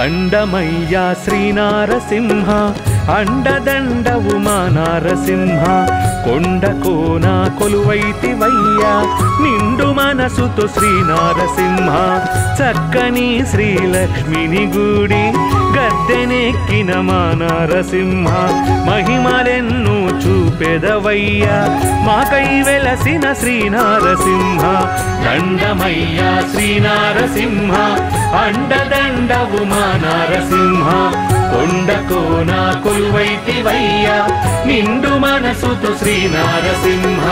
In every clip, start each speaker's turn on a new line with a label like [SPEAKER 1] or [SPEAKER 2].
[SPEAKER 1] దండమయ్యా శ్రీనారసింహ అండదండవు మా నారసింహ కొండ కోన కొలువైతివయ్యా నిండు మనసుతో శ్రీనారసింహ చక్కని శ్రీలక్ష్మిని గుడి గద్దెనెక్కిన మా నారసింహ మహిమలెన్నో చూపెదవయ్యా మాకై వెలసిన శ్రీనారసింహ దండమయ్యా శ్రీనారసింహ అండదండవు మా నారసింహ కొండ కోన కొలువైతివయ్యా నిండు మనసుతో శ్రీనారసింహ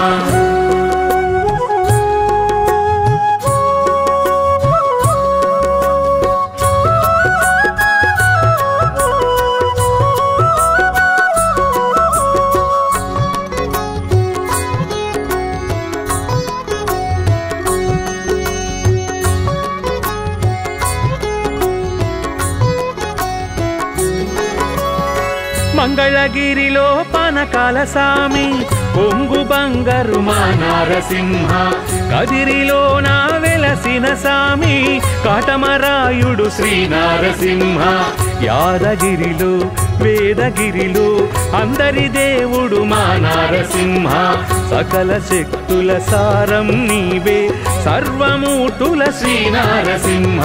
[SPEAKER 1] మంగళగిరిలో పనకాల సామి కొంగు బంగారు మా నారసింహ కదిరిలో నా వెలసిన సామి కాటమరాయుడు శ్రీనారసింహ యాదగిరిలో వేదగిరిలో అందరి దేవుడు మా నారసింహ సకల శక్తుల సారం నీవే సర్వమూర్తుల శ్రీనారసింహ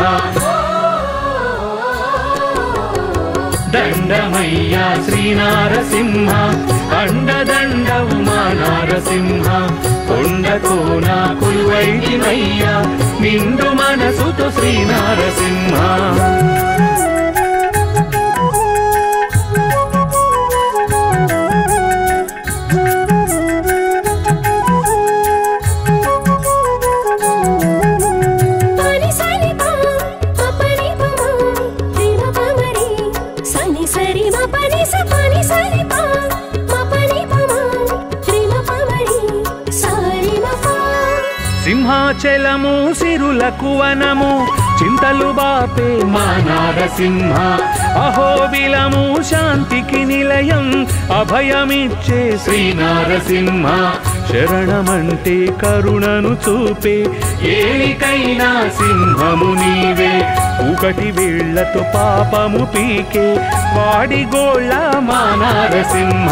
[SPEAKER 1] దండమయ్యా శ్రీనారసింహ అండదండవు మా నారసింహ కొండకోన కొలువైదివయ్యా నిండు మనసుతో శ్రీనారసింహ
[SPEAKER 2] పని సరి పా పని పమా ప్రేమ పమరి సని సరి మ పని స పని సరి పా మ పని పమా ప్రేమ పమరి సారి మ పా
[SPEAKER 1] సింహాచలము సిరులకు వనము చింతలు బాపే మా నారసింహ అహోబిలము శాంతికి నిలయం అభయమిచ్చే శ్రీనారసింహ శరణమంటే కరుణను చూపే ఏలికైనా సింహము నీవే ఒకటి వేళ్లతో పాపము పీకే వాడి గోళ్ళ మా నారసింహ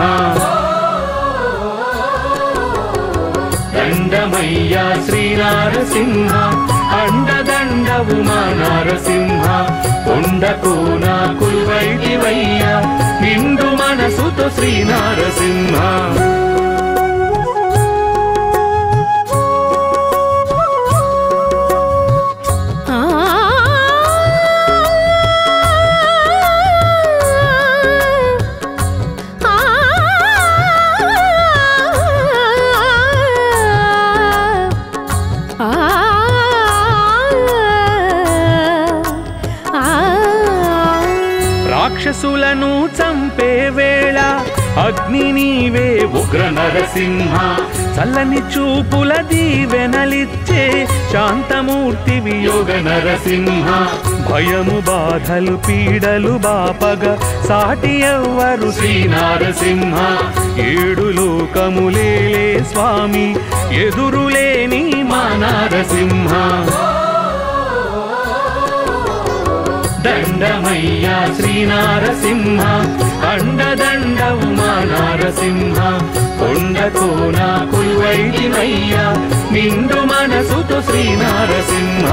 [SPEAKER 1] దండమయ్యా శ్రీనారసింహ అండదండవు మా నారసింహ కొండకోన కులువైదివయ్యా నిండు మనసుతో శ్రీనారసింహ
[SPEAKER 2] ఆ
[SPEAKER 1] రాక్షసులను చంపే వేళ అగ్ని నీవే ఉగ్ర నరసింహ చల్లని చూపుల దీవెనలిచ్చే శాంతమూర్తి యోగ నరసింహ భయము బాధలు పీడలు బాపగ సాటి ఎవ్వరు శ్రీనారసింహ ఏడు లోకములేలే స్వామి ఎదురులేని మా నారసింహ దండమయ్యా శ్రీనారసింహ అండదండవు మా నారసింహ కొండకోన కొలువైదివయ్యా నిండు మనసుతో శ్రీనారసింహ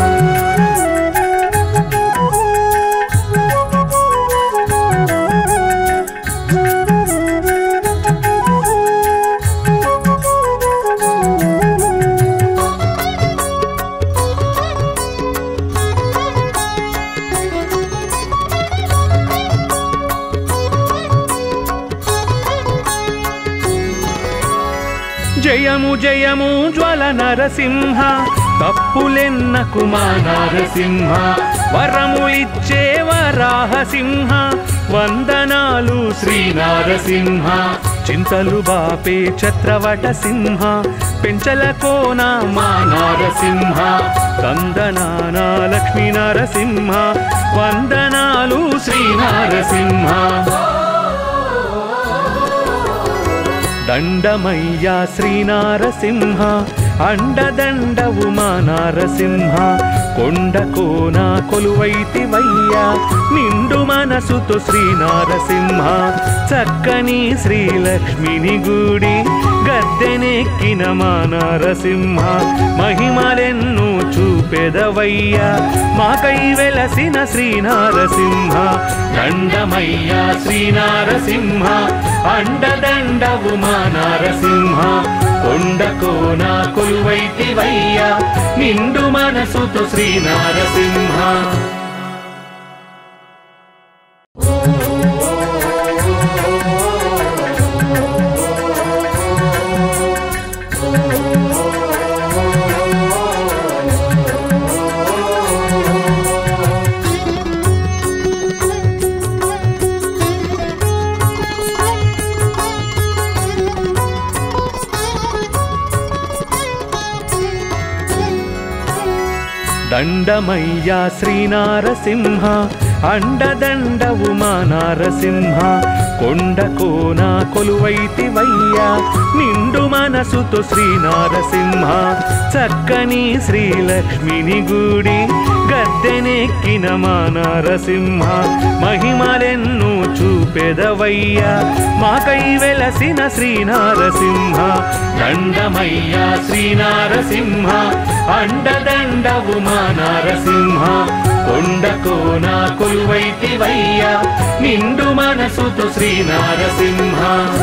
[SPEAKER 1] జయము జయము జ్వల నరసింహ తప్పులెన్నకు మా నారసింహ వరములిచ్చే వరాహసింహ వందనాలు శ్రీనారసింహ చింతలు బాపే ఛత్రవట సింహ పెంచల కోన మా నారసింహ కందనాన లక్ష్మీ నరసింహ వందనాలు శ్రీనారసింహ దండమయ్యా శ్రీనారసింహ అండదండవు మా నారసింహ కొండకు నా కొలువైతివయ్యా నిండు మనసుతో శ్రీ నారసింహ చక్కని శ్రీలక్ష్మిని గుడి గద్దెనెక్కిన మా నారసింహ మహిమలెన్ను చూపెదవయ్యా మాకై వెలసిన శ్రీ నారసింహ దండమయ్యా శ్రీ నారసింహ అండదండవు మా నారసింహ కొండకు నా కొలువైతివయ్యా నిండు మనసుతో శ్రీ నారసింహ దండమయ్యా శ్రీనారసింహ అండదండవు మా నారసింహ కొండకు నా కొలువైతివయ్యా నిండు మనసుతో శ్రీనారసింహ చక్కని శ్రీలక్ష్మిని గుడి గద్దెనెక్కిన మా నారసింహ మహిమలెన్ను చూపెదవయ్యా మాకై వెలసిన శ్రీనారసింహ దండమయ్యా శ్రీనారసింహ అండదండవు మా నారసింహ కొండకు నా కొలువైతివయ్యా నిండు మనసుతో శ్రీనారసింహ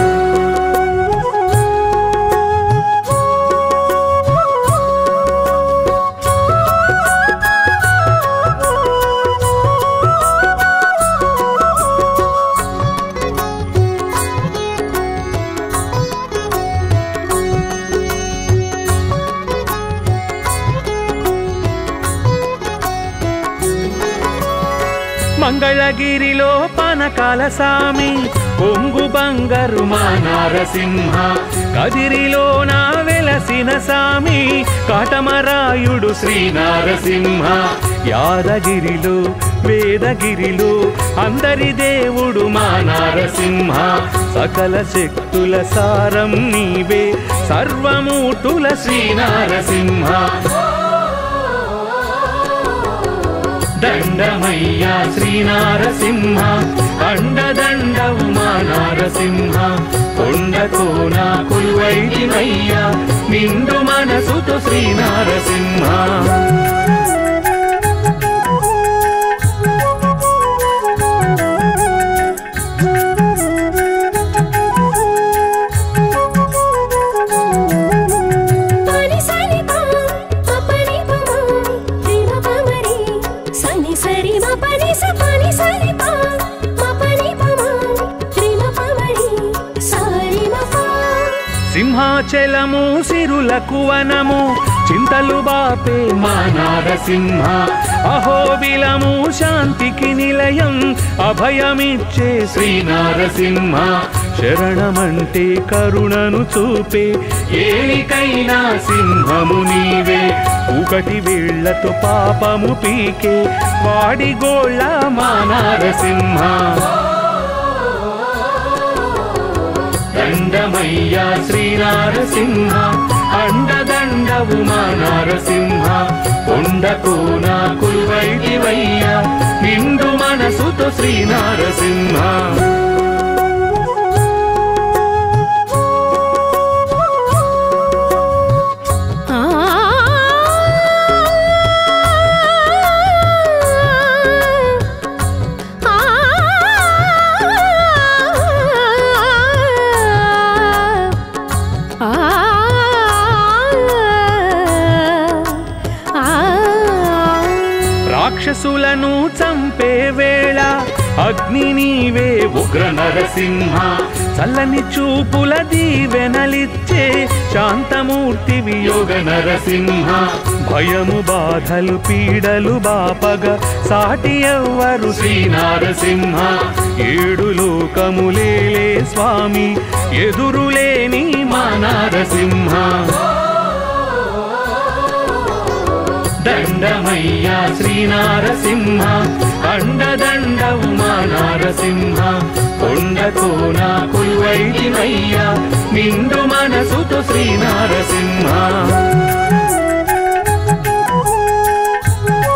[SPEAKER 1] మంగళగిరిలో పనకాల సామి కొంగు బంగారు మా నారసింహ కదిరిలో నా వెలసిన సామి కాటమరాయుడు శ్రీ నారసింహ యాదగిరిలో వేదగిరిలో అందరి దేవుడు మా నారసింహ సకల శక్తుల సారం నీవే సర్వమూర్తుల శ్రీ నారసింహ దండమయ్యా శ్రీనారసింహ అండదండవు మా నారసింహ కొండకు నా కొలువైతివయ్యా నిండు మనసుతో శ్రీనారసింహ
[SPEAKER 2] పని సని పా పని పమా ప్రేమ పమరి సని సరి మ పని స పని సని పా మ పని పమా ప్రేమ పమరి సారి మ పా
[SPEAKER 1] సింహాచలము సిరులకు వనము చింతలు బాపే మా నారసింహ అహోబిలము శాంతికి నిలయం అభయమిచ్చే శ్రీ నారసింహ శరణమంటే కరుణను చూపే ఏలికైనా సింహము నీవే ఒకటి వేళ్లతో పాపము పీకే వాడి గోళ్ళ మా నారసింహ దండమయ్యా శ్రీనారసింహ అండదండవు మా నారసింహ కొండకు నా కుల్వైదివయ్యా నిండు మనసుతో శ్రీనారసింహ
[SPEAKER 2] ఆ ఆ
[SPEAKER 1] రాక్షసులను చంపే వేళ అగ్ని నీవే ఉగ్ర నరసింహ చల్లని చూపుల దీవెనలిచ్చే శాంతమూర్తి వియోగ నరసింహ భయము బాధలు పీడలు బాపగ సాటి ఎవ్వరు శ్రీ నారసింహ ఏడు లోకములేలే స్వామి ఎదురులేని మా నారసింహ దండమయ్యా శ్రీనారసింహ అండదండవు మా నారసింహ కొండకు నా కుల్వైదివయ్యా నిండు మనసుతో శ్రీనారసింహ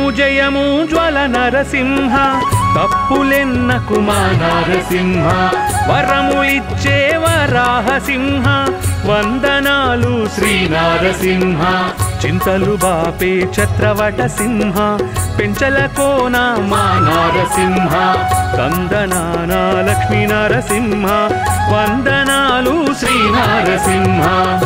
[SPEAKER 1] జయము జయము జ్వల నరసింహ తప్పులెన్నకు మా నరసింహ వరములిచ్చే వరాహ సింహ వందనాలు శ్రీ నరసింహ చింతలు బాపే ఛత్రవట సింహ పెంచల కోన మా నరసింహ కందనాన లక్ష్మీ నరసింహ వందనాలు శ్రీ నరసింహ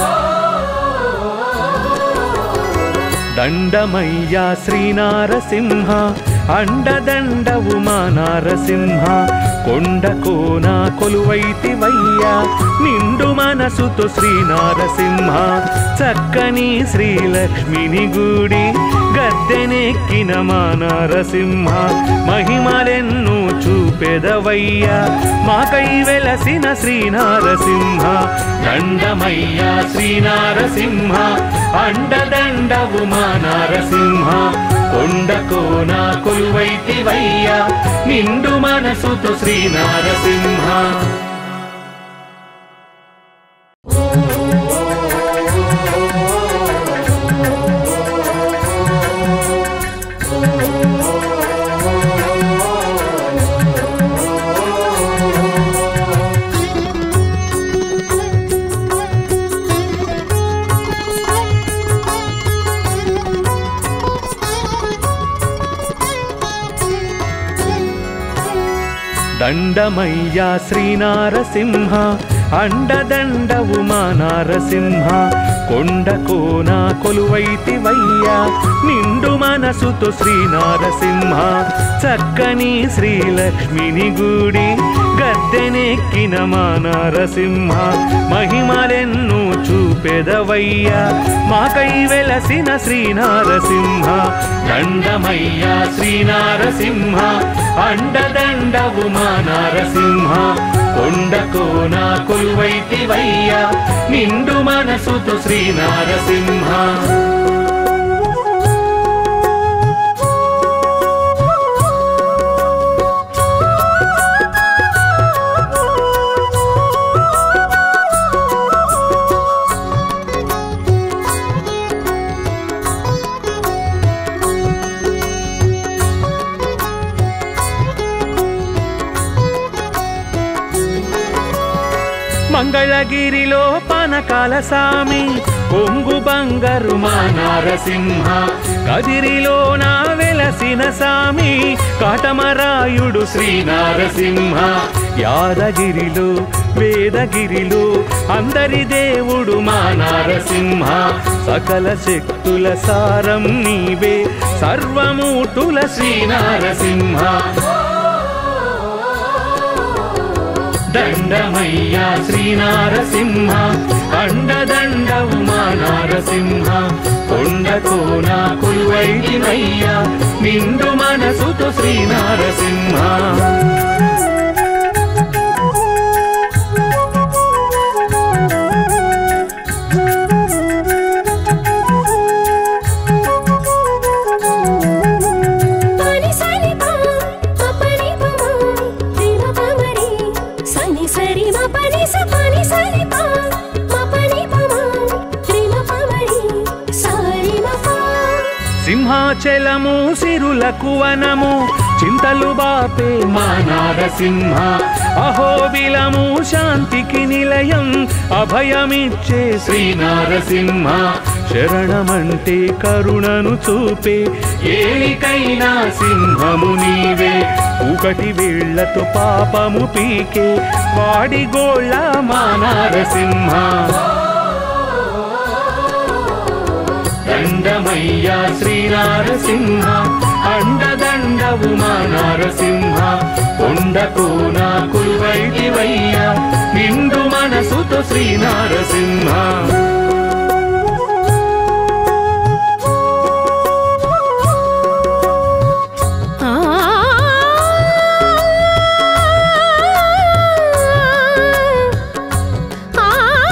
[SPEAKER 1] దండమయ్యా శ్రీనారసింహ అండదండవు మా నారసింహ కొండ కోన కొలువైతివయ్యా నిండు మనసుతో శ్రీనారసింహ చక్కని శ్రీలక్ష్మిని గుడి గద్దెనెక్కిన మా నారసింహ మహిమలెన్ను చూపెదవయ్యా మాకై వెలసిన శ్రీనారసింహ దండమయ్యా శ్రీనారసింహ అండదండవు మా నారసింహ కొండ కోన కొలువైతివయ్యా నిండు మనసుతో శ్రీనారసింహ దండమయ్యా శ్రీనారసింహ అండదండవు మా నారసింహ కొండ కోన కొలువైతివయ్యా నిండు మనసుతో శ్రీనారసింహ చక్కని శ్రీలక్ష్మిని గుడి గద్దెనెక్కిన మా నారసింహ మహిమలెన్ను చూపెదవయ్యా మాకై వెలసిన శ్రీనారసింహ దండమయ్యా శ్రీనారసింహ అండదండవు మా నారసింహ కొండ కోన కొలువైతివయ్యా నిండు మనసుతో శ్రీనారసింహ మంగళగిరిలో పనకాల సామి కొంగు బంగారు మా నారసింహ కదిరిలో నా వెలసిన సామి కాటమరాయుడు శ్రీ నారసింహ యాదగిరిలో వేదగిరిలో అందరి దేవుడు మా నారసింహ సకల శక్తుల సారం నీవే సర్వమూటుల శ్రీ నారసింహ దండమయ్యా శ్రీనారసింహ అండదండవు మా నారసింహ కొండ కోన కొలువైదినయ్యా నిండు మనసుతో శ్రీనారసింహ
[SPEAKER 2] పని సరి పా పని పమా ప్రేమ పమరి సని సరి మ పని స పని సరి పా మ పని పమా ప్రేమ పమరి సారి మ పా
[SPEAKER 1] సింహాచలము సిరులకు వనము చింతలు బాపే మా నారసింహ అహోబిలము శాంతికి నిలయం అభయమిచ్చే శ్రీ నారసింహ శరణమంటే కరుణను చూపే ఏలికైనా సింహము నీవే ఒకటి వేళ్లతో పాపము పీకే వాడి గోళ్ళ మా నారసింహ దండమయ్యా శ్రీనారసింహ అండదండవు మా నారసింహ కొండకు నా కుల్వైదివయ్యా నిండు మనసుతో శ్రీనారసింహ
[SPEAKER 2] ఆ ఆ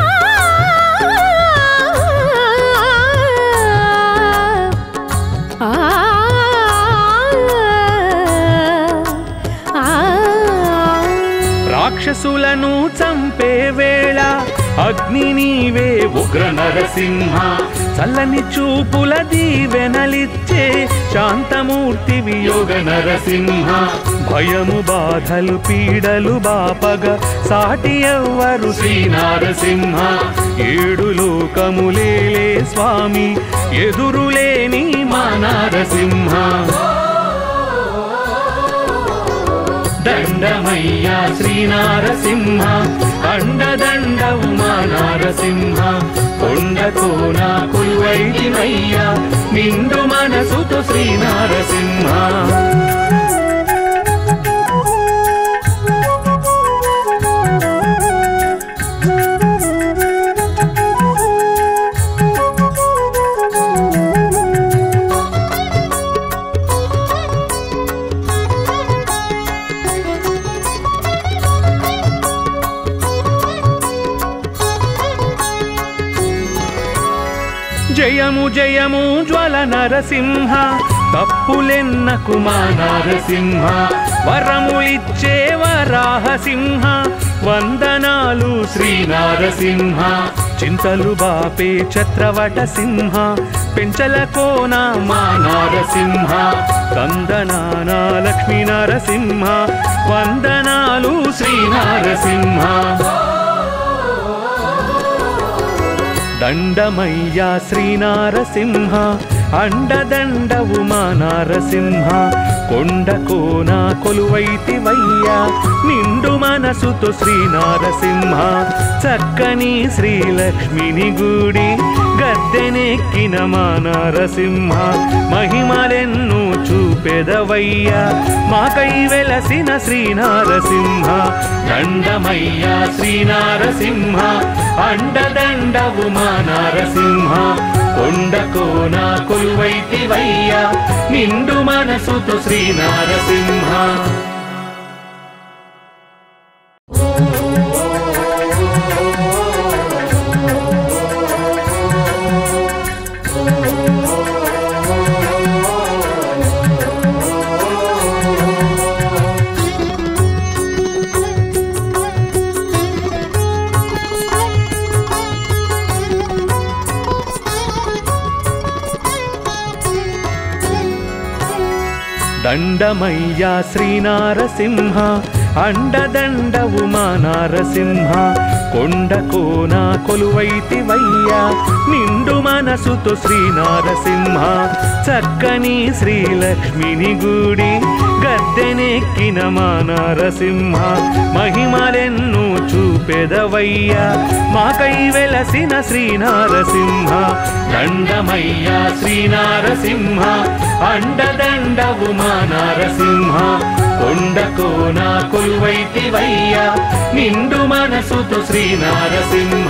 [SPEAKER 1] రాక్షసులను చంపే వేళ అగ్ని నీవే ఉగ్ర నరసింహ చల్లని చూపుల దీవెనలిచ్చే శాంతమూర్తివి
[SPEAKER 3] యోగ నరసింహ
[SPEAKER 1] భయము బాధలు పీడలు బాపగ సాటి ఎవ్వరు
[SPEAKER 3] శ్రీ నారసింహ
[SPEAKER 1] ఏడు లోకములేలే స్వామి ఎదురులేని
[SPEAKER 3] మా నారసింహ దండమయ్యా శ్రీ నారసింహ అండదండవు మా నారసింహ కొండకోన కొలువైదినయ్యా నిండు మనసుతో శ్రీ నారసింహ
[SPEAKER 1] జయము జయము జ్వల నరసింహ తప్పులెన్నకు
[SPEAKER 3] మా నారసింహ
[SPEAKER 1] వరములిచ్చే వరాహసింహ వందనాలు శ్రీ
[SPEAKER 3] శ్రీ నారసింహ
[SPEAKER 1] చింతలు బాపే ఛత్రవట సింహ పెంచల కోన
[SPEAKER 3] మా నారసింహ
[SPEAKER 1] కందనాన లక్ష్మీ నరసింహ వందనాలు శ్రీ
[SPEAKER 3] శ్రీ నారసింహ
[SPEAKER 1] దండమయ్యా శ్రీనారసింహ అండదండవు మా నారసింహ కొండ కోన కొలువైతివయ్యా నిండు మనసుతో శ్రీనారసింహ చక్కని శ్రీలక్ష్మిని గుడి గద్దెనెక్కిన మా నారసింహ మహిమలెన్ను చూపెదవయ్యా మాకై వెలసిన శ్రీనారసింహ
[SPEAKER 3] దండమయ్యా శ్రీ నారసింహ అండదండవు మా నారసింహ కొండకోన కొలువైతివయ్యా నిండు మనసుతో శ్రీ నారసింహ
[SPEAKER 1] దండమయ్యా శ్రీనారసింహ అండదండవు మా నారసింహ కొండ కోన కొలువైతివయ్యా నిండు మనసుతో శ్రీనారసింహ చక్కని శ్రీలక్ష్మిని గుడి గద్దెనెక్కిన మా నారసింహ మహిమలెన్ను చూపెదవయ్యా మాకై వెలసిన శ్రీనారసింహ
[SPEAKER 3] దండమయ్యా శ్రీ నారసింహ అండదండవు మా నారసింహ కొండకోన కొలువైతివయ్యా నిండు మనసుతో శ్రీ నారసింహ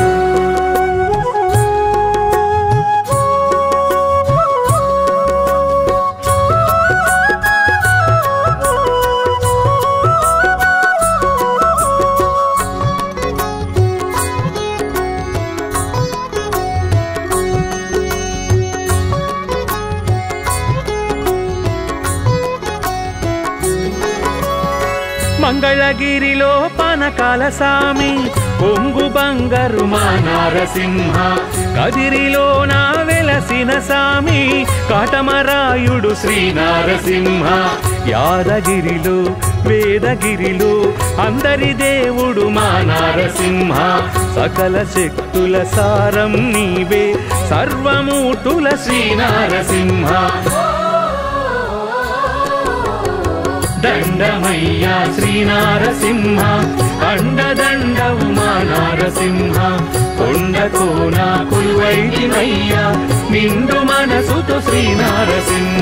[SPEAKER 1] మంగళగిరిలో పనకాల సామి కొంగు బంగారు
[SPEAKER 3] మా నారసింహ
[SPEAKER 1] కదిరిలో నా వెలసిన సామి కాటమరాయుడు శ్రీ
[SPEAKER 3] శ్రీ నారసింహ
[SPEAKER 1] యాదగిరిలో వేదగిరిలో అందరి దేవుడు మా
[SPEAKER 3] మా నారసింహ
[SPEAKER 1] సకల శక్తుల సారం నీవే సర్వమూటుల శ్రీ
[SPEAKER 3] శ్రీ నారసింహ దండమయ్యా శ్రీ నారసింహ అండదండవు మా నారసింహ కొండకోన కొలువైదినయ్యా నిండు మనసుతో శ్రీ నారసింహ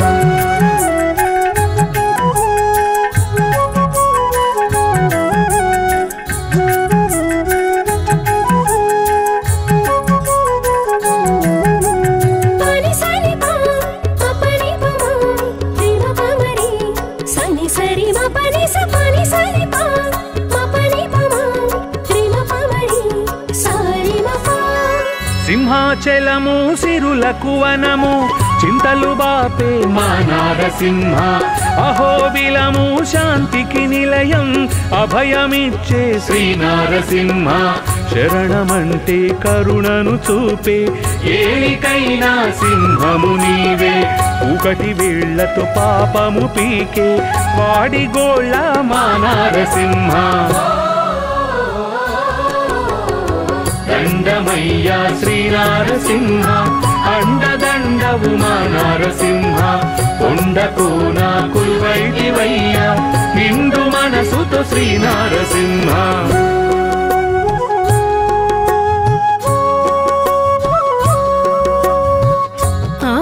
[SPEAKER 2] పని సరి పా పని పమ ప్రేమ పమరి సని సరి మ పని స పని సరి పా మ పని పమ ప్రేమ పమరి సరి మ పా
[SPEAKER 1] సింహాచలము సిరులకు వనము చింతలు బాపే
[SPEAKER 3] మా నారసింహ
[SPEAKER 1] అహోబిలము శాంతికి నిలయం అభయమిచ్చే శ్రీ
[SPEAKER 3] శ్రీ నారసింహ
[SPEAKER 1] శరణమంటే కరుణను చూపే
[SPEAKER 3] ఏలికైనా సింహము నీవే
[SPEAKER 1] ఒకటి వేళ్లతో పాపము పీకే వాడి గోళ్ళ
[SPEAKER 3] మా నారసింహ దండమయ్యా శ్రీ నారసింహ అండదండవు మా నారసింహ కొండకు నా కుల్వైదివయ్యా నిండు మనసుతో శ్రీ నారసింహ
[SPEAKER 2] ఆ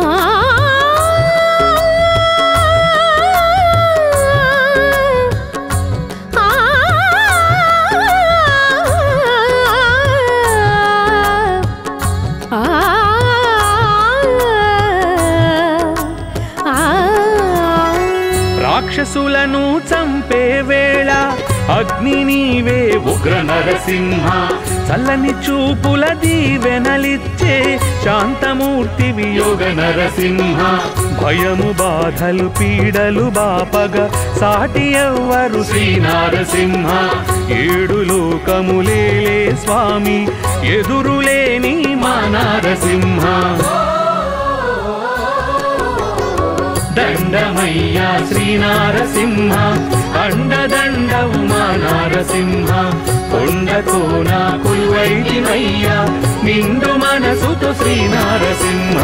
[SPEAKER 1] రాక్షసులను చంపే వేళ అగ్ని నీవే
[SPEAKER 3] ఉగ్ర నరసింహ
[SPEAKER 1] చల్లని చూపుల దీవెనలిచ్చే శాంతమూర్తివి
[SPEAKER 3] యోగ నరసింహ
[SPEAKER 1] భయము బాధలు పీడలు బాపగ సాటి ఎవ్వరు
[SPEAKER 3] శ్రీ నారసింహ
[SPEAKER 1] ఏడు లోకములేలే స్వామి ఎదురులేని
[SPEAKER 3] మా నారసింహ దండమయ్యా శ్రీ నారసింహ అండదండవు మా నారసింహ కొండతో నా కుల్వైదివయ్యా నిండు మనసుతో శ్రీ నారసింహ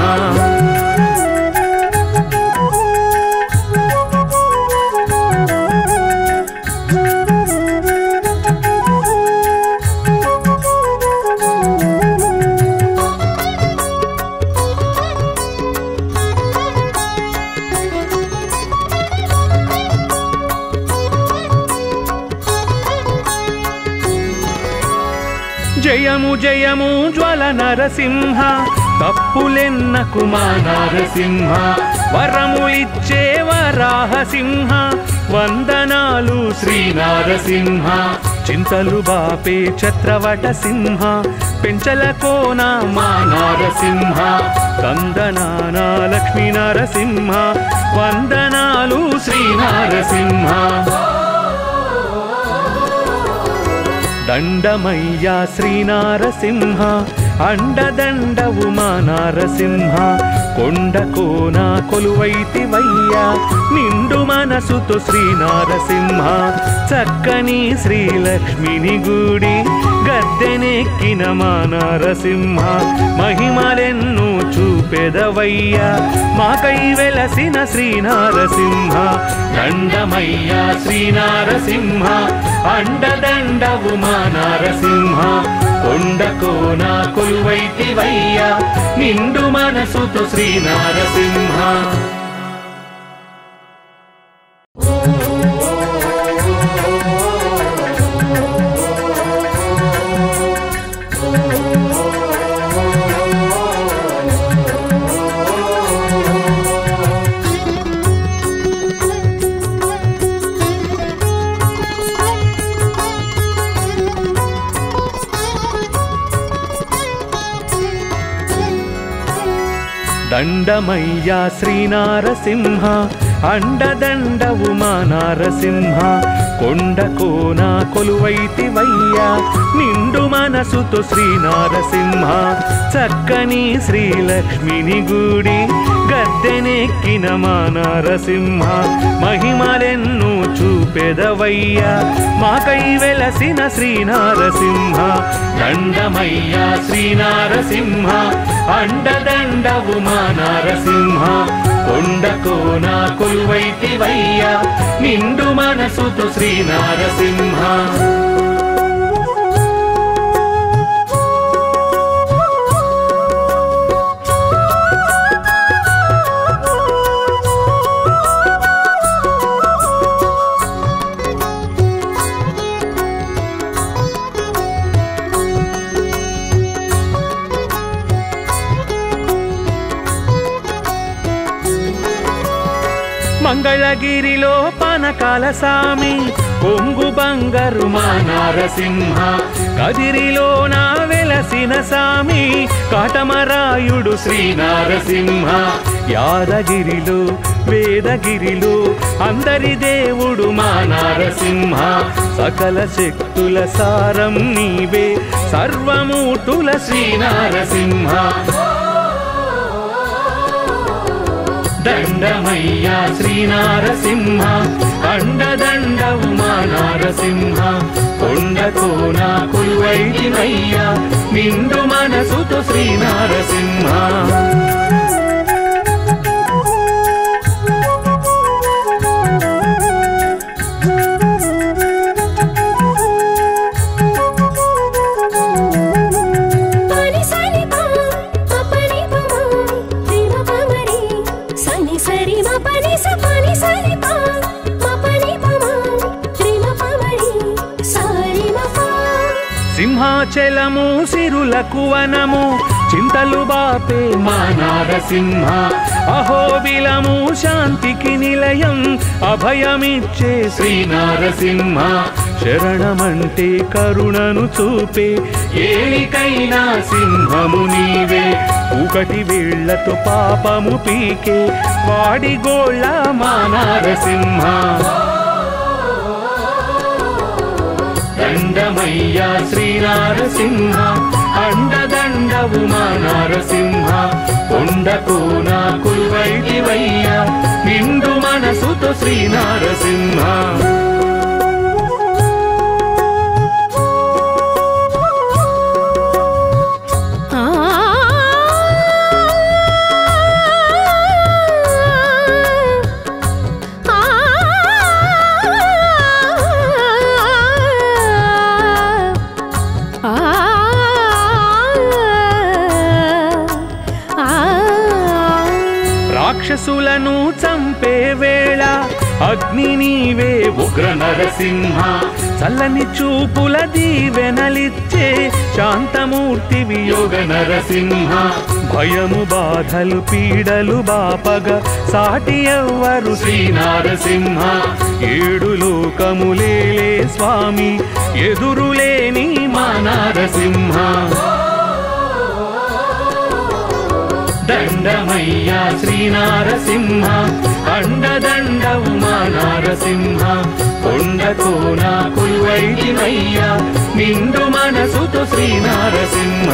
[SPEAKER 1] జయము జయము జ్వల నరసింహ తప్పులెన్నకు
[SPEAKER 3] మా నారసింహ
[SPEAKER 1] వరములిచ్చే వరాహసింహ వందనాలు శ్రీ
[SPEAKER 3] శ్రీ నారసింహ
[SPEAKER 1] చింతలు బాపే ఛత్రవట సింహ పెంచల కోన
[SPEAKER 3] మా నారసింహ
[SPEAKER 1] కందనాన లక్ష్మీ నరసింహ వందనాలు శ్రీ
[SPEAKER 3] శ్రీ నారసింహ
[SPEAKER 1] దండమయ్యా శ్రీ నారసింహ అండదండవు మా నారసింహ కొండ కోన కొలువైతివయ్యా నిండు మనసుతో శ్రీ నారసింహ చక్కని శ్రీలక్ష్మిని గుడి గద్దెనెక్కిన మా నారసింహ మహిమలెన్ను చూపెదవయ్యా మాకై వెలసిన శ్రీ నారసింహ
[SPEAKER 3] దండమయ్యా శ్రీ నారసింహ అండదండవు మా నారసింహ కొండకు నా కొలువైతివయ్యా నిండు మనసుతో శ్రీ నారసింహ
[SPEAKER 1] దండమయ్యా శ్రీ నారసింహ అండదండవు మా నారసింహ కొండ కోన కొలువైతివయ్యా నిండు మనసుతో శ్రీ నారసింహ చక్కని శ్రీలక్ష్మిని గుడి గద్దెనెక్కిన మా నారసింహ మహిమలెన్ను చూపెదవయ్యా మాకై వెలసిన శ్రీ నారసింహ
[SPEAKER 3] దండమయ్యా శ్రీ నారసింహ అండదండవు మా నారసింహ కొండకు నా కొలువైతివయ్యా నిండు మనసుతో శ్రీ నారసింహ
[SPEAKER 1] మంగళగిరిలో పనకాల సామి కొంగు బంగారు
[SPEAKER 3] మా నారసింహ
[SPEAKER 1] కదిరిలో నా వెలసిన సామి కాటమరాయుడు శ్రీ
[SPEAKER 3] శ్రీ నారసింహ
[SPEAKER 1] యాదగిరిలో వేద వేదగిరిలో అందరి దేవుడు మా నారసింహ సకల శక్తుల సారం నీవే సర్వమూర్తుల శ్రీ
[SPEAKER 3] శ్రీనారసింహ దండమయ్యా శ్రీనారసింహ అండదండవు మా నారసింహ కొండకు నా కొలువైదివయ్యా నిండు మనసుతో శ్రీనారసింహ
[SPEAKER 2] పని సరి పా అపని పమా ప్రేమ పమరి సని సరి మ పని స పని సరి పా మపని పమా ప్రేమ పమరి సారి మ పా
[SPEAKER 1] సింహాచలము సిరులకు వనము చింతలు బాపే
[SPEAKER 3] మా నారసింహ
[SPEAKER 1] అహోబిలము శాంతికి నిలయం అభయమిచ్చే శ్రీ
[SPEAKER 3] శ్రీనారసింహ
[SPEAKER 1] శరణమంటే కరుణను చూపే
[SPEAKER 3] ఏలికైనా సింహము నీవే
[SPEAKER 1] ఒకటి వేళ్లతో పాపము పీకే వాడి గోళ్ళ
[SPEAKER 3] మా నారసింహ దండమయ్యా శ్రీనారసింహ అండదండవు మా నారసింహ కొండకు నా కుల్వైదివయ్యా నిండు మనసుతో శ్రీనారసింహ
[SPEAKER 2] ఆ ఆ
[SPEAKER 1] రాక్షసులను చంపే వేళ అగ్ని నీవే
[SPEAKER 3] ఉగ్ర నరసింహ
[SPEAKER 1] చల్లని చూపుల దీవెనలిచ్చే శాంతమూర్తివి
[SPEAKER 3] యోగ నరసింహ
[SPEAKER 1] భయము బాధలు పీడలు బాపగ సాటి ఎవ్వరు
[SPEAKER 3] శ్రీనారసింహ
[SPEAKER 1] ఏడు లోకములేలే స్వామి ఎదురులేని
[SPEAKER 3] మా నారసింహ దండమయ్యా శ్రీనారసింహ అండదండవు మా నారసింహ కొండకు నా కుల్వైదివయ్యా నిండు మనసుతో శ్రీనారసింహ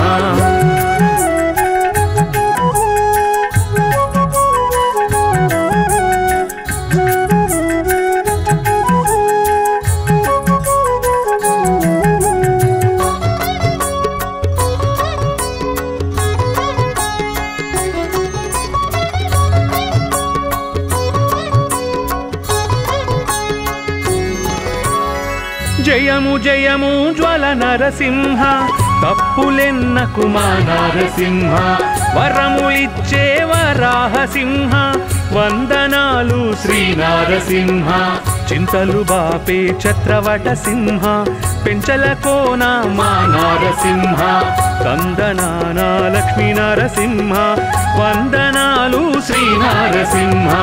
[SPEAKER 1] జయము జయము జ్వల నరసింహ తప్పులెన్నకు
[SPEAKER 3] మా నారసింహ
[SPEAKER 1] వరములిచ్చే వరాహసింహ వందనాలు శ్రీ
[SPEAKER 3] శ్రీనారసింహ
[SPEAKER 1] చింతలు బాపే ఛత్రవట సింహ పెంచల కోన
[SPEAKER 3] మా నారసింహ
[SPEAKER 1] కందనాన లక్ష్మీ నరసింహ వందనాలు శ్రీ
[SPEAKER 3] శ్రీనారసింహ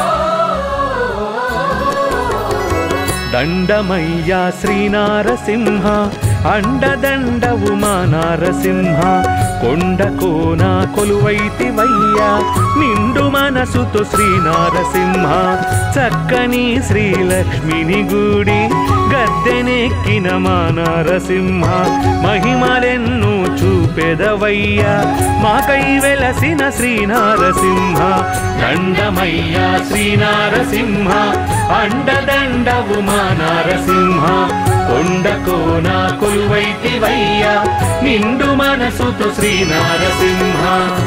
[SPEAKER 1] దండమయ్యా శ్రీనారసింహ అండదండవు మా నారసింహ కొండ కోన కొలువైతివయ్యా నిండు మనసుతో శ్రీనారసింహ చక్కని శ్రీలక్ష్మిని గుడి గద్దెనెక్కిన మా నారసింహ మహిమలెన్ను చూపెదవయ్యా మాకై వెలసిన శ్రీనారసింహ
[SPEAKER 3] దండమయ్యా శ్రీనారసింహ అండదండవు మా నారసింహ కొండకు నా కొలువైతివయ్యా నిండు మనసుతో శ్రీనారసింహ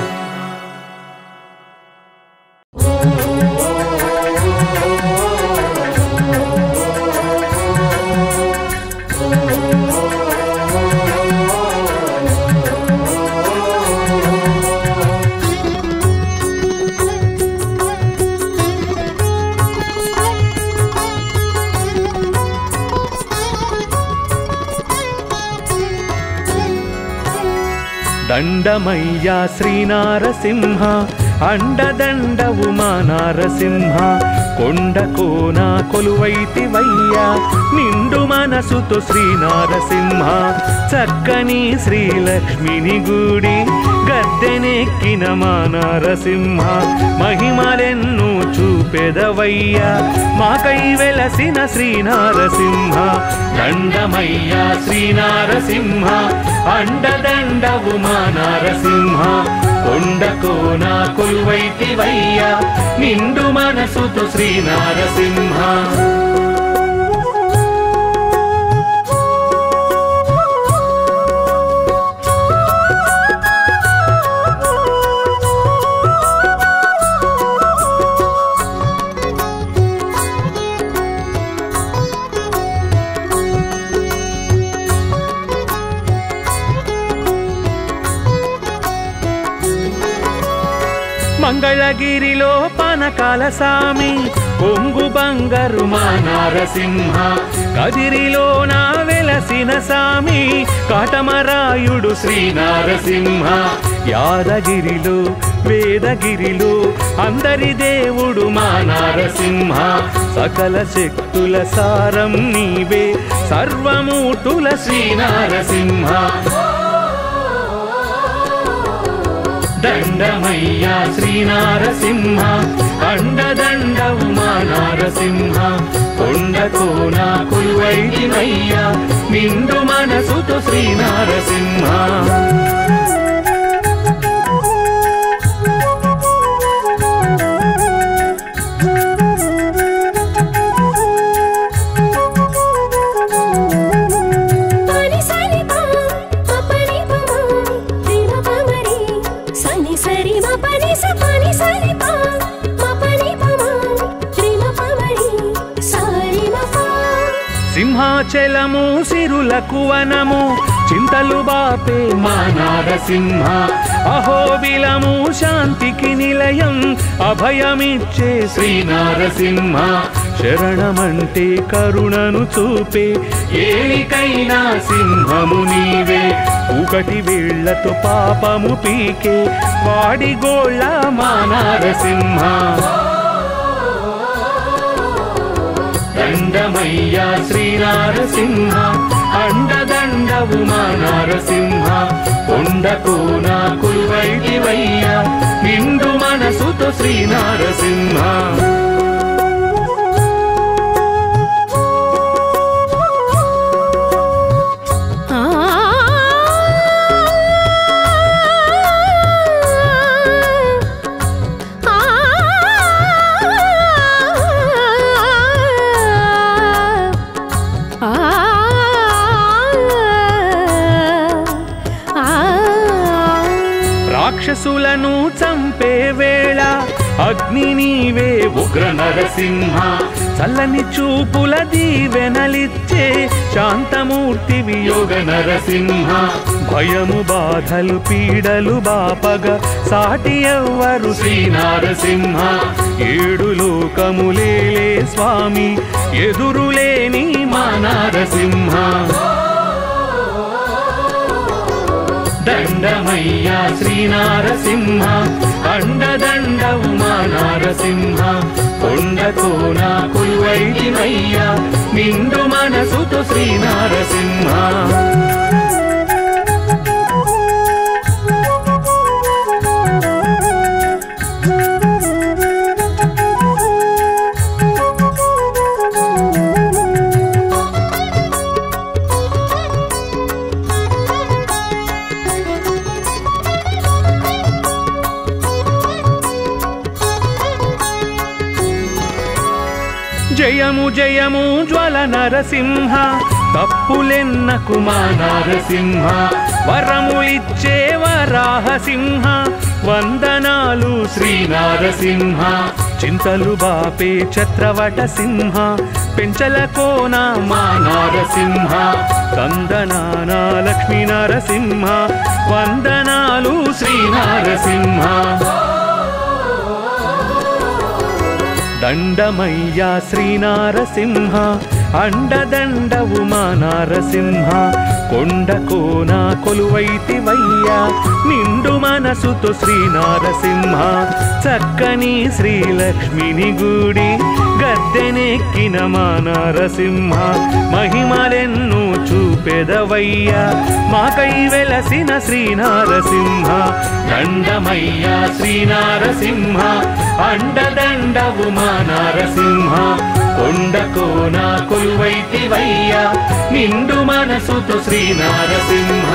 [SPEAKER 1] దండమయ్యా శ్రీనారసింహ అండదండవు మా నారసింహ కొండ కోన కొలువైతివయ్యా నిండు మనసుతో శ్రీనారసింహ చక్కని శ్రీలక్ష్మిని గుడి గద్దెనెక్కిన మా నరసింహ మహిమలెన్ను చూపెదవయ్యా మాకై వెలసిన శ్రీ నరసింహ
[SPEAKER 3] దండమయ్యా శ్రీనారసింహ అండదండవు మా నారసింహ కొండకోన కొలువైతివయ్యా నిండు మనసుతో శ్రీనారసింహ
[SPEAKER 1] మంగళగిరిలో పనకాల సామి కొంగు బంగారు మా
[SPEAKER 3] మా నారసింహ
[SPEAKER 1] కదిరిలో నా వెలసిన సామి కాటమరాయుడు శ్రీ
[SPEAKER 3] శ్రీనారసింహ
[SPEAKER 1] యాదగిరిలో వేదగిరిలో అందరి దేవుడు మా
[SPEAKER 3] మా నారసింహ
[SPEAKER 1] సకల శక్తుల సారం నీవే సర్వమూర్తుల శ్రీ
[SPEAKER 3] శ్రీనారసింహ దండమయ్యా శ్రీనారసింహ అండదండవు మా నారసింహ కొండకోన కొలువైదివయ్యా నిండు మనసుతో శ్రీనారసింహ
[SPEAKER 2] పని సరి పా పని పమా ప్రేమ పమరి సని సరి మ పని స పని సరి పా మ పని పమా ప్రేమ పమరి సారి మ పా
[SPEAKER 1] సింహాచలము సిరులకు వనము చింతలు బాపే మా
[SPEAKER 3] మా నారసింహ
[SPEAKER 1] అహోబిలము శాంతికి నిలయం అభయమిచ్చే శ్రీ
[SPEAKER 3] శ్రీనారసింహ
[SPEAKER 1] శరణమంటే కరుణను చూపే
[SPEAKER 3] ఏలికైనా సింహము నీవే
[SPEAKER 1] ఒకటి వేళ్లతో పాపము పీకే వాడి గోళ్ళ
[SPEAKER 3] మా నారసింహ దండమయ్యా శ్రీనారసింహ అండదండవు మా నారసింహ కొండకోన కురువైదివయ్యా నిండు మనసుతో శ్రీనారసింహ
[SPEAKER 2] ఆ ఆ
[SPEAKER 1] రాక్షసులను చంపే వేళ అగ్ని నీవే
[SPEAKER 3] ఉగ్ర నరసింహ
[SPEAKER 1] చల్లని చూపుల దీవెనలిచ్చే శాంతమూర్తివి
[SPEAKER 3] యోగ నరసింహ
[SPEAKER 1] భయము బాధలు పీడలు బాపగా సాటి ఎవ్వరు
[SPEAKER 3] శ్రీనారసింహ
[SPEAKER 1] ఏడు లోకములేలే స్వామి ఎదురులేని
[SPEAKER 3] మా నారసింహ దండమయ్యా శ్రీనారసింహ అండదండవు మా నారసింహ కొండకోన కొలువైదివయ్యా నిండు మనసుతో శ్రీనారసింహ
[SPEAKER 1] జయము జయము జ్వల నరసింహ తప్పులెన్నకు
[SPEAKER 3] మా నారసింహ
[SPEAKER 1] వరములిచ్చే వరాహసింహ వందనాలు శ్రీ
[SPEAKER 3] శ్రీనారసింహ
[SPEAKER 1] చింతలు బాపే ఛత్రవట సింహ పెంచల కోన
[SPEAKER 3] మా నారసింహ
[SPEAKER 1] కందనాన లక్ష్మీ నరసింహ వందనాలు శ్రీ
[SPEAKER 3] శ్రీనారసింహ
[SPEAKER 1] దండమయ్యా శ్రీనారసింహ అండదండవు మా నారసింహ కొండ కోన కొలువైతివయ్యా నిండు మనసుతో శ్రీనారసింహ చక్కని శ్రీలక్ష్మిని గుడి గద్దెనెక్కిన మా నరసింహ మహిమలెన్ను చూపెదవయ్యా మాకై వెలసిన శ్రీ నరసింహ
[SPEAKER 3] దండమయ్యా శ్రీనారసింహ అండదండవు మా నారసింహ కొండకోన కొలువైతివయ్యా నిండు మనసుతో శ్రీనారసింహ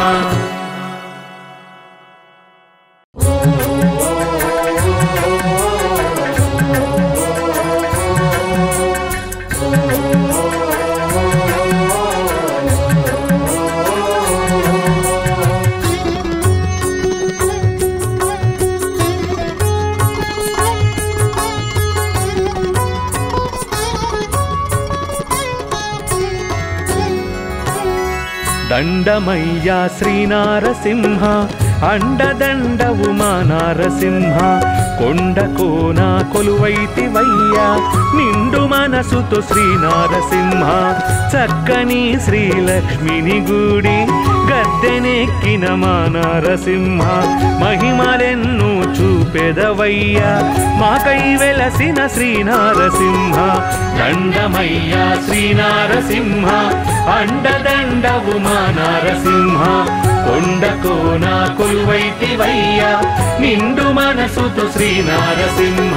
[SPEAKER 1] దండమయ్యా శ్రీనారసింహ అండదండవు మా నారసింహ కొండ కోన కొలువైతివయ్యా నిండు మనసుతో శ్రీనారసింహ చక్కని శ్రీలక్ష్మిని గుడి గద్దెనెక్కిన మా నారసింహ మహిమలెన్ను చూపెదవయ్యా మాకై వెలసిన శ్రీనారసింహ
[SPEAKER 3] దండమయ్యా శ్రీనారసింహ అండదండవు మా నారసింహ కొండకోన కొలువైతివయ్యా నిండు మనసుతో శ్రీనారసింహ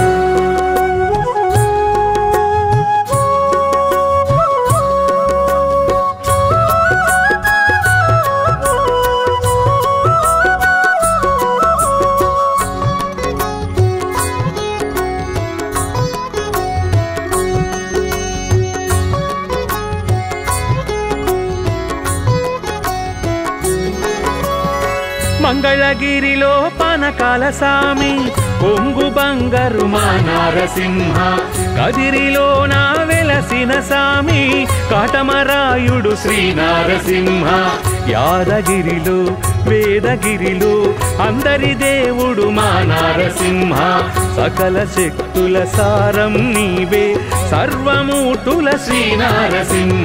[SPEAKER 1] మంగళగిరిలో పనకాల సామి కొంగు బంగారు
[SPEAKER 3] మా నారసింహ
[SPEAKER 1] కదిరిలో నా వెలసిన సామి కాటమరాయుడు శ్రీ
[SPEAKER 3] శ్రీనారసింహ
[SPEAKER 1] యాదగిరిలో వేదగిరిలో అందరి దేవుడు మా
[SPEAKER 3] మా నారసింహ
[SPEAKER 1] సకల శక్తుల సారం నీవే సర్వమూర్తుల శ్రీ
[SPEAKER 3] శ్రీనారసింహ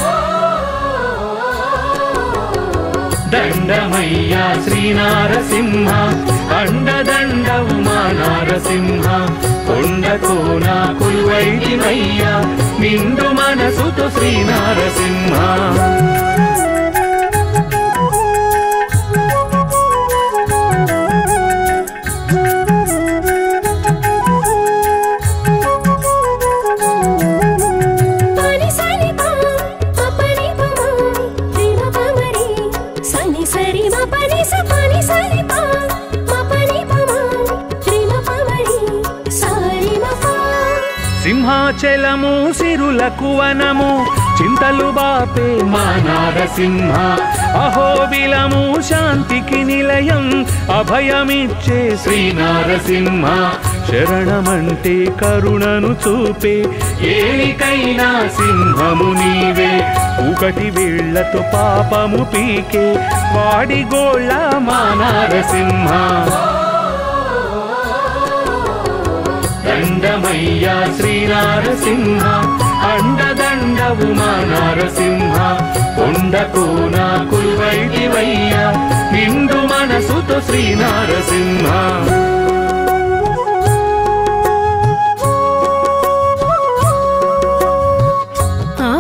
[SPEAKER 3] దండమయ్యా శ్రీనారసింహ అండదండవు మా నారసింహ కొండకోన కొలువైతివయ్యా నిండు మనసుతో శ్రీనారసింహ
[SPEAKER 2] పని సని పా పని పమా రిమ పమరి సని సరి మ పని స పని సని పా మ పని పమా రిమ పమరి సారి మ పా
[SPEAKER 1] సింహాచలము సిరులకు వనము చింతలు బాపే
[SPEAKER 3] మా నారసింహ
[SPEAKER 1] అహోబిలము శాంతికి నిలయం అభయమిచ్చే శ్రీ
[SPEAKER 3] శ్రీనారసింహ
[SPEAKER 1] శరణమంటే కరుణను చూపే
[SPEAKER 3] ఏలికైనా సింహము నీవే
[SPEAKER 1] ఒకటి వేళ్లతో పాపము పీకే వాడి గోళ్ళ
[SPEAKER 3] మా నారసింహ దండమయ్యా శ్రీనారసింహ అండదండవు మా నారసింహ కొండకోన కుల్వైదివయ్యా నిండు మనసుతో శ్రీనారసింహ
[SPEAKER 2] ఆ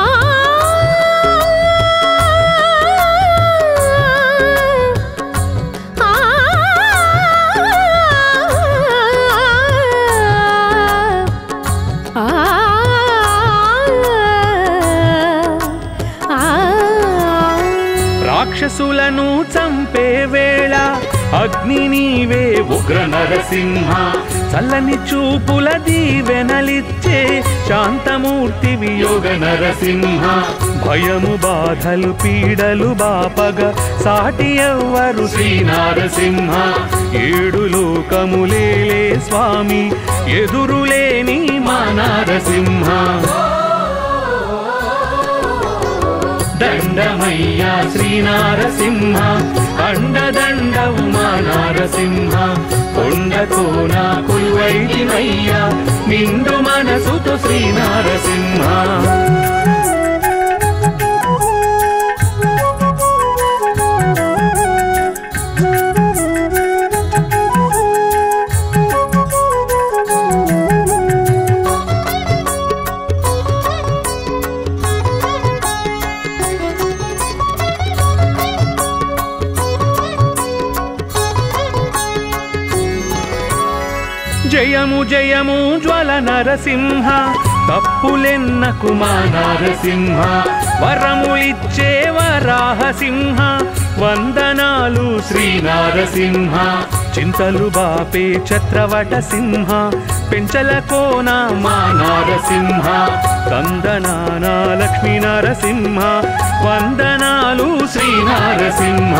[SPEAKER 2] ఆ
[SPEAKER 1] రాక్షసులను చంపే వేళ అగ్ని నీవే
[SPEAKER 3] ఉగ్ర నరసింహ
[SPEAKER 1] చల్లని చూపుల దీవెనలిచ్చే శాంతమూర్తివి
[SPEAKER 3] యోగ నరసింహ
[SPEAKER 1] భయము బాధలు పీడలు బాపగ సాటి ఎవ్వరు
[SPEAKER 3] శ్రీనారసింహ
[SPEAKER 1] ఏడు లోకములేలే స్వామి ఎదురులేని
[SPEAKER 3] మా నారసింహ దండమయ్యా శ్రీనారసింహ అండదండవు మా నారసింహ కొండకోన కుల్వైదివయ్యా నిండు మనసుతో శ్రీనారసింహ
[SPEAKER 2] ఆ
[SPEAKER 1] జయము జయము జ్వల నరసింహ తప్పులెన్నకు మా నరసింహ వరములిచ్చే వరాహ సింహ వందనాలు శ్రీ నరసింహ చింతలు బాపే ఛత్రవట సింహ పెంచల కోన మా నరసింహ కందనాన లక్ష్మీ నరసింహ వందనాలు శ్రీ నరసింహ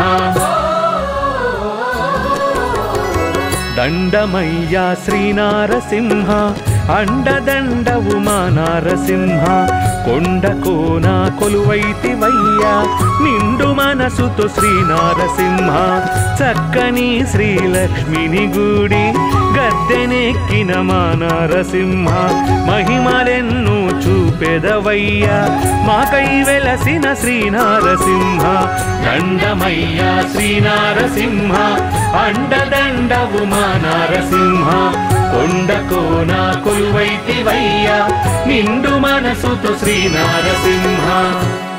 [SPEAKER 1] దండమయ్యా శ్రీనారసింహ అండదండవు మా నారసింహ కొండ కోన కొలువైతివయ్యా నిండు మనసుతో శ్రీనారసింహ చక్కని శ్రీలక్ష్మిని గుడి గద్దెనెక్కిన మా నారసింహ మహిమలెన్ను చూపెదవయ్యా మాకై వెలసిన శ్రీనారసింహ దండమయ్యా శ్రీనారసింహ అండదండవు మా నారసింహ కొండ కోన కొలువైతివయ్యా నిండు మనసుతో శ్రీనారసింహ